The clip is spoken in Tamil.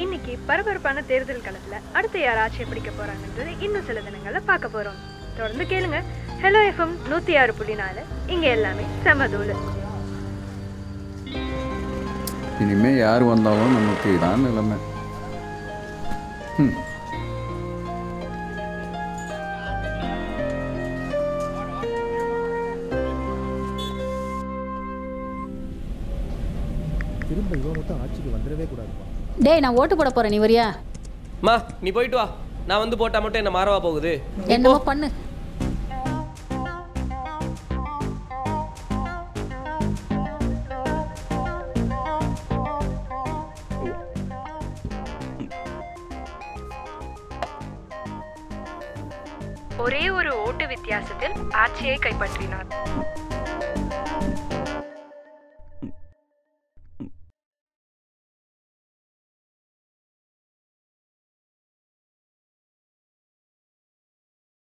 இன்னைக்கு பரபரப்பான தேர்தல் களத்துல அடுத்து யார் ஆட்சியை பிடிக்க போறாங்கன்றது இன்னும் சில தினங்கள்ல பார்க்க போறோம் தொடர்ந்து கேளுங்க ஹலோ எஃப்எம் நூத்தி ஆறு புள்ளி நாலு இங்க எல்லாமே செமதூளு இனிமே யார் வந்தாலும் நமக்கு இதான் நிலைமை ம். திரும்ப இவன் மட்டும் ஆட்சிக்கு வந்துடவே கூடாதுப்பா டேய் நான் ஓட்டு போட போறேன் நீ வரியா மா நீ போயிட்டு வா நான் வந்து போட்டா மட்டும் என்ன மாறவா போகுது என்னமோ பண்ணு ஒரே ஒரு ஓட்டு வித்தியாசத்தில் ஆட்சியை கைப்பற்றினார்